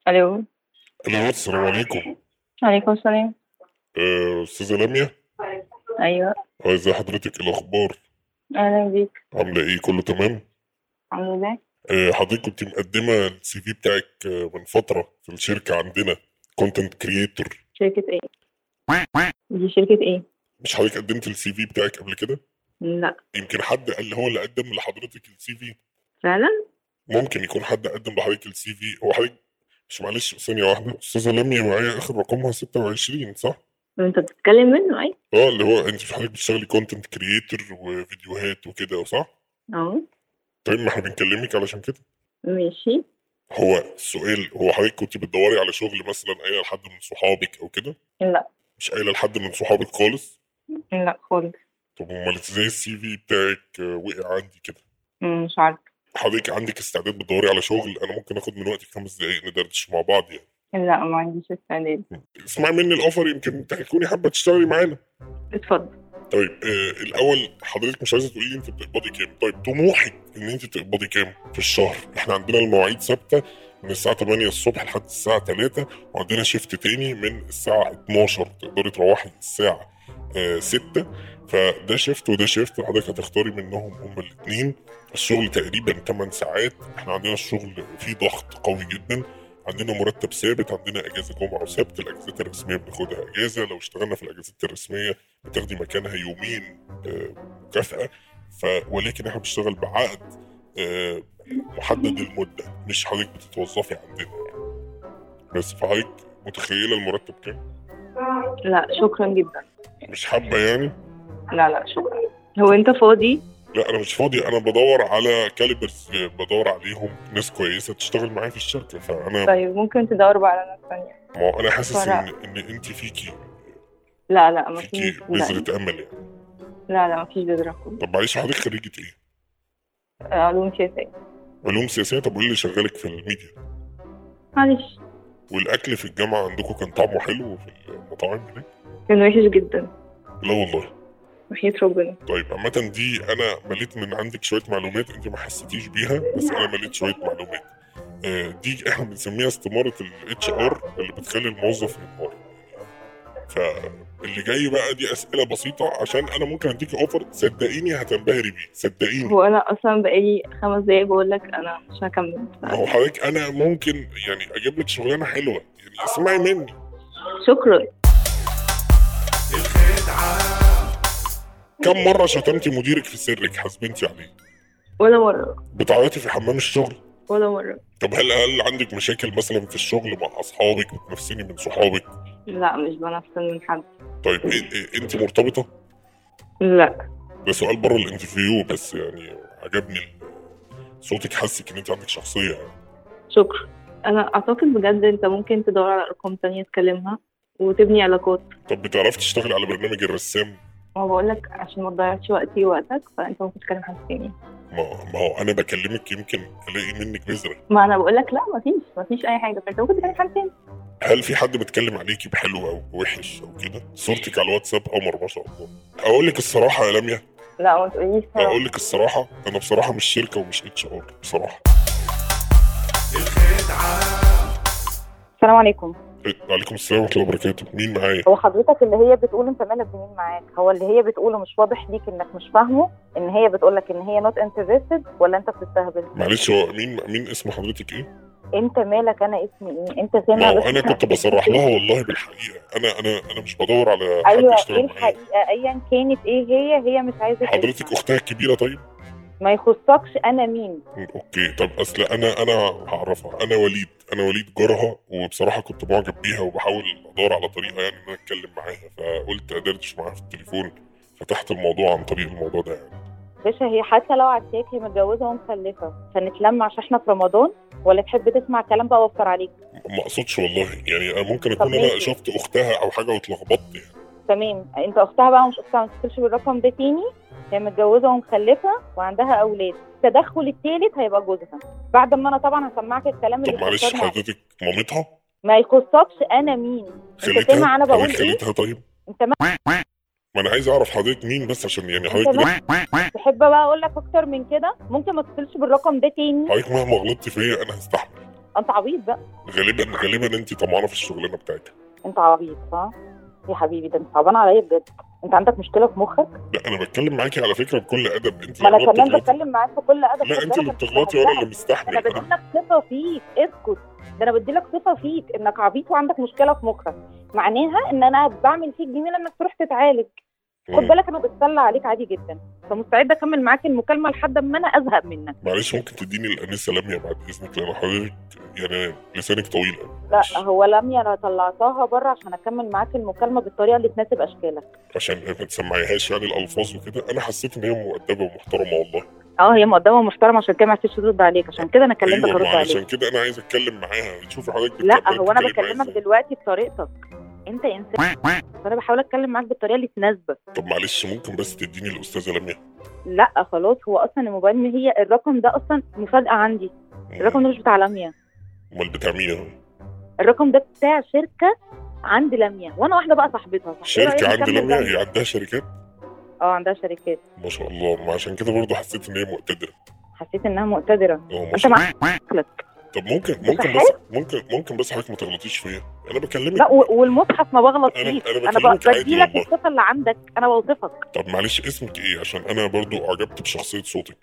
الو الو السلام عليكم عليكم السلام آه، استاذه لميا ايوه آه، ازي حضرتك إيه الاخبار اهلا بيك عامله ايه كله تمام الحمد لله آه، حضرتك كنت مقدمه السي في بتاعك آه، من فتره في الشركه عندنا كونتنت كريتور شركة ايه دي شركة ايه مش حضرتك قدمت السي في بتاعك قبل كده لا يمكن حد قال هو اللي قدم لحضرتك السي في فعلا ممكن يكون حد قدم لحضرتك السي في هو حضرتك مش معلش ثانيه واحده استاذه لميا معايا اخر رقمها 26 صح انت بتتكلم منه اي اه اللي هو انت مش حضرتك بتشتغلي كونتنت كريتور وفيديوهات وكده صح اه طيب ما احنا بنكلمك علشان كده ماشي هو السؤال هو حضرتك كنت بتدوري على شغل مثلا قايله لحد من صحابك او كده لا مش قايله لحد من صحابك خالص لا خالص طب امال ازاي السي في بتاعك آه، وقع عندي كده مم، مش عارفة حضرتك عندك استعداد بتدوري على شغل انا ممكن اخد من وقتك خمس دقايق ندردش مع بعض يعني لا ما عنديش استعداد اسمعي مني الاوفر يمكن تكوني حابه تشتغلي معانا اتفضل طيب آه الاول حضرتك مش عايزه تقولي لي انت بتقبضي كام طيب طموحك ان انت تقبضي كام في الشهر احنا عندنا المواعيد ثابته من الساعه 8 الصبح لحد الساعه 3 وعندنا شيفت تاني من الساعه 12 تقدري تروحي الساعه آه 6 فده شيفت وده شيفت حضرتك هتختاري منهم هما الاثنين الشغل تقريبا 8 ساعات احنا عندنا الشغل فيه ضغط قوي جدا عندنا مرتب ثابت عندنا اجازه جمعه وسبت الاجازات الرسميه بناخدها اجازه لو اشتغلنا في الاجازات الرسميه بتاخدي مكانها يومين آه، مكافأة ف ولكن احنا بنشتغل بعقد آه، محدد المدة مش حضرتك بتتوظفي عندنا بس فحضرتك متخيلة المرتب كام؟ لا شكرا جدا مش حابة يعني؟ لا لا شكرا هو انت فاضي لا أنا مش فاضي أنا بدور على كاليبرز بدور عليهم ناس كويسة تشتغل معايا في الشركة فأنا طيب ممكن تدور بقى على ناس تانية ما هو أنا حاسس فرق. إن إن أنت فيكي لا لا ما فيكي فيش بذرة لا أمل يعني لا لا ما فيش بذرة خالص. طب معلش حضرتك خريجة إيه؟ علوم سياسية علوم سياسية طب وإيه اللي شغالك في الميديا؟ معلش والاكل في الجامعه عندكم كان طعمه حلو في المطاعم هناك كان وحش جدا لا والله وحياة ربنا طيب عامه دي انا مليت من عندك شويه معلومات انت ما حسيتيش بيها بس انا مليت شويه معلومات آه، دي احنا بنسميها استماره الاتش ار اللي بتخلي الموظف ينهار فاللي جاي بقى دي اسئله بسيطه عشان انا ممكن اديكي اوفر صدقيني هتنبهري بيه صدقيني هو انا اصلا بقالي خمس دقايق بقول لك انا مش هكمل ما هو حضرتك انا ممكن يعني اجيب لك شغلانه حلوه يعني اسمعي مني شكرا كم مره شتمتي مديرك في سرك حاسبنتي عليه ولا مرة بتعيطي في حمام الشغل ولا مرة طب هل هل عندك مشاكل مثلا في الشغل مع اصحابك بتنافسيني من صحابك لا مش بنفس من حد طيب إيه إيه انت مرتبطه لا ده سؤال بره الانترفيو بس يعني عجبني ال- صوتك حسك ان انت عندك شخصيه يعني شكرا انا اعتقد بجد انت ممكن تدور على ارقام تانية تكلمها وتبني علاقات طب بتعرفي تشتغلي على برنامج الرسام ما بقول لك عشان ما تضيعش وقتي ووقتك فانت ممكن تكلم حد تاني ما, ما هو انا بكلمك يمكن الاقي منك بذره ما انا بقول لك لا ما فيش ما فيش اي حاجه فانت ممكن تكلم حد تاني هل في حد بيتكلم عليكي بحلو او وحش او كده صورتك على الواتساب قمر ما شاء الله اقول لك الصراحه يا لميا لا ما تقوليش صراحة. اقول لك الصراحه انا بصراحه مش شركه ومش اتش ار بصراحه السلام عليكم وعليكم السلام ورحمه الله وبركاته مين معايا هو حضرتك اللي هي بتقول انت مالك بمين معاك هو اللي هي بتقوله مش واضح ليك انك مش فاهمه ان هي بتقول لك ان هي نوت انترستد ولا انت بتستهبل معلش هو مين مين اسم حضرتك ايه؟ انت مالك انا اسمي ايه انت ما سامع هو بس انا كنت بصرح لها والله بالحقيقه انا انا انا مش بدور على حد ايوه ايه يشتغل معايا الحقيقه ايا كانت ايه هي هي مش عايزه حضرتك تسمع. اختها الكبيره طيب؟ ما يخصكش انا مين اوكي طب اصل انا انا هعرفها انا وليد انا وليد جارها وبصراحه كنت معجب بيها وبحاول ادور على طريقه يعني ان انا اتكلم معاها فقلت ادردش معاها في التليفون فتحت الموضوع عن طريق الموضوع ده يعني باشا هي حتى لو عدتك هي متجوزه ومخلفه فنتلم عشان احنا في رمضان ولا تحب تسمع كلام بقى اوفر عليك ما اقصدش والله يعني أنا ممكن طب اكون انا ماشي. شفت اختها او حاجه واتلخبطت يعني تمام انت اختها بقى ومش اختها ما تتصلش بالرقم ده تاني هي متجوزه ومخلفه وعندها اولاد التدخل الثالث هيبقى جوزها بعد ما انا طبعا هسمعك الكلام اللي طب معلش فكرني عليه. حضرتك مامتها ما يخصكش انا مين انت سامع انا خالتها بقول حضرتك ايه خالتها طيب انت ما ما انا عايز اعرف حضرتك مين بس عشان يعني انت حضرتك ما تحب بقى اقول لك اكتر من كده ممكن ما تتصلش بالرقم ده تاني حضرتك مهما غلطت فيا انا هستحمل انت عبيط بقى غالبا غالبا انت طمعانه في الشغلانه بتاعتك انت عبيط صح يا حبيبي ده انت صعبان عليا بجد انت عندك مشكله في مخك لا انا بتكلم معاكي على فكره بكل ادب انت ما انا لما كمان بتغلطي- بتكلم معاك بكل ادب لا خد انت اللي بالك أنا بتغلطي مش وانا اللي بهزقك. مستحمل انا انا بدي لك صفه فيك اسكت ده انا بدي لك صفه فيك انك عبيط وعندك مشكله في مخك معناها ان انا بعمل فيك جميله انك تروح تتعالج خد مم. بالك انا بتسلى عليك عادي جدا فمستعده اكمل معاك المكالمه لحد ما انا ازهق منك معلش ممكن تديني الانسه لميا بعد اذنك لان حضرتك يعني لسانك طويل قوي لا هو لميا انا طلعتها بره عشان اكمل معاك المكالمه بالطريقه اللي تناسب اشكالك عشان ما تسمعيهاش يعني الالفاظ وكده انا حسيت ان هي مؤدبه ومحترمه والله اه هي مقدمه ومحترمه عشان كده ما عرفتش ترد عليك عشان كده انا كلمتك ايوه ارد ما علشان عليك كده انا عايز اتكلم معاها تشوفي حضرتك لا بتقدري هو انا تتكلمي معايا بكلمك إزاي. دلوقتي بطريقتك انت انسان فانا بحاول اتكلم معاك بالطريقه اللي تناسبك طب معلش ممكن بس تديني الاستاذه لميا لا خلاص هو اصلا الموبايل ما هي الرقم ده اصلا مفاجاه عندي الرقم ده مش بتاع لميا امال بتاع مين الرقم ده بتاع شركه عند لميا وانا واحده بقى صاحبتها صح؟ إيه شركه رأيك عند نكمل لميا لميا؟ هي عندها شركات اه عندها شركات ما شاء الله ما عشان كده برضه حسيت ان هي مقتدره حسيت انها مقتدره اه ما انت شاء الله معاك لك طب ممكن ممكن صحيح؟ بس ممكن ممكن بس حضرتك ما تغلطيش فيا انا بكلمك لا و- والمصحف ما بغلط أنا- فيك أنا انا بكلمك ب- عادي بدي لك والله. الصفه اللي عندك انا بوصفك طب معلش اسمك ايه عشان انا برضو اعجبت بشخصيه صوتك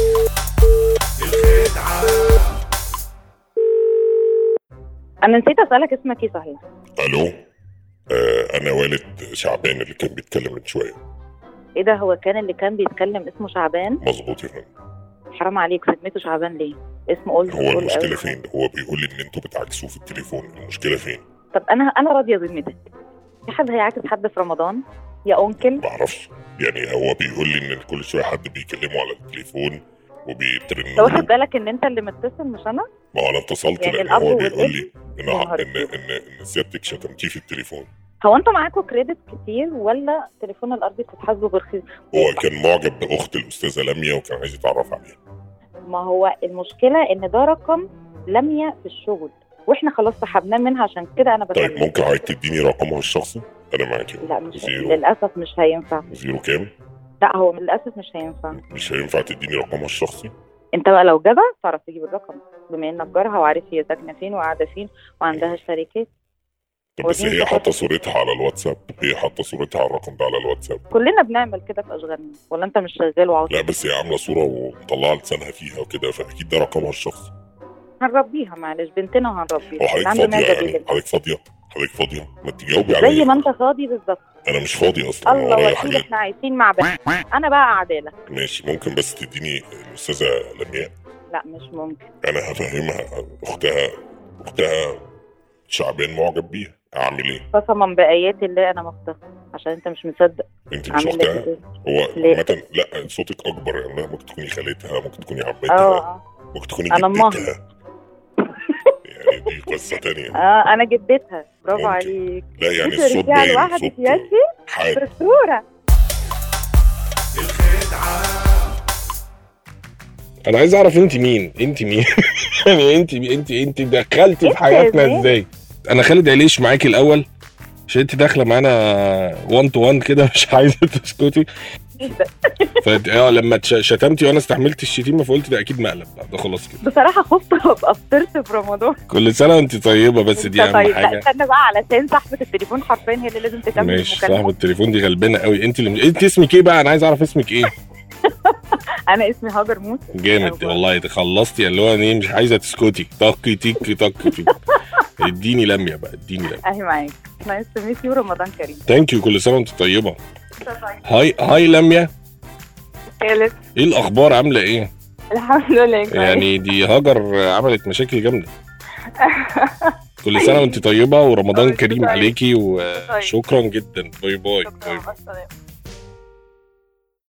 انا نسيت اسالك اسمك ايه صحيح الو آه انا والد شعبان اللي كان بيتكلم من شويه ايه ده هو كان اللي كان بيتكلم اسمه شعبان مظبوط يا فندم حرام عليك سميته شعبان ليه اسمه اولد هو سكول المشكله أوي. فين هو بيقول لي ان انتوا بتعكسوه في التليفون المشكله فين طب انا انا راضيه بذمتك في حد هيعاكس حد في رمضان يا انكل ما اعرفش يعني هو بيقول لي ان كل شويه حد بيكلمه على التليفون انت وبيترنوا واخد له. بالك ان انت اللي متصل مش انا ما انا اتصلت يعني لان الأب هو بيقول والابن؟ لي ان يا نهار ان أسود. ان ان سيادتك شتمتيه في التليفون هو انتوا معاكوا كريدت كتير ولا تليفون الارضي بتتحاسبوا برخيص هو كان معجب باخت الاستاذه لميا وكان عايز يتعرف عليها ما هو المشكله ان ده رقم لميا في الشغل واحنا خلاص سحبناه منها عشان كده انا طيب بكلمك ممكن حضرتك تديني رقمها الشخصي انا معاكي لا مش زيرو للاسف مش هينفع زيرو كام لا هو للاسف مش هينفع مش هينفع تديني رقمها الشخصي انت بقى لو جدع تعرف تجيب الرقم بما انك جارها وعارف هي ساكنه فين وقاعده فين وعندها شركات طب بس ودي هي انت حاطه فاكر- صورتها على الواتساب هي حاطه صورتها على الرقم ده على الواتساب كلنا بنعمل كده في اشغالنا ولا انت مش شغال وعاوز لا بس هي عامله صوره ومطلعه لسانها فيها وكده فاكيد ده رقمها الشخصي هنربيها معلش بنتنا هو وهنربيها حضرتك عنده فاضيه معدة يعني جديدة. حضرتك فاضيه حضرتك فاضيه ما تجاوبي زي عليا ما انت فاضي بالظبط انا مش فاضي اصلا انا الله ورايا وكيل حاجات احنا عايشين مع بنت انا بقى عداله ماشي ممكن بس تديني الاستاذه لمياء لا مش ممكن انا هفهمها اختها اختها شعبان معجب بيها اعمل ايه قسما بايات الله انا مختفى عشان انت مش مصدق انت مش عامل لك اختها ايه هو ليه؟ عامة لا صوتك اكبر يعني ممكن تكوني خالتها ممكن تكوني اه عمتها اه ممكن تكوني أنا أمها. جدتها يعني دي قصة تانية اه انا جدتها برافو ممكن. عليك لا يعني انت الصوت رجعت باين لوحدك صوت يا شيخ حاد بصوره انا عايز اعرف انت مين انت مين يعني انت انت انت دخلتي في انت حياتنا ازاي؟ ازاي انا خالد عليش معاكي الاول عشان انت داخله معانا 1 تو 1 كده مش عايزه تسكتي ايه ده فانت اه لما تش- شتمتي وانا استحملت الشتيمه فقلت ده اكيد مقلب لا ده خلاص كده بصراحه خفت ابقى فطرت في رمضان كل سنه وانت طيبه بس دي انت اهم طيب لا حاجه استنى بقى علشان صاحبه التليفون حرفيا هي اللي لازم تكمل ماشي صاحب المكالمه التليفون دي غلبانه قوي انت اللي انت اسمك ايه بقى انا عايز اعرف اسمك ايه انا اسمي هاجر موسى جامد أيوة. والله خلصتي اللي هو ايه مش عايزه تسكتي طقي تيكي طقي تيكي اديني لميه بقى اديني لميه اهي معاك نايس تو ميت يو رمضان كريم ثانك يو كل سنه وانت طيبه هاي هاي لميا خالد ايه الاخبار عامله ايه الحمد لله كويس يعني دي هاجر عملت مشاكل جامده كل سنه وانت طيبه ورمضان وانت كريم طيب. عليكي وشكرا جدا باي باي باي شكرا باي مع السلامة.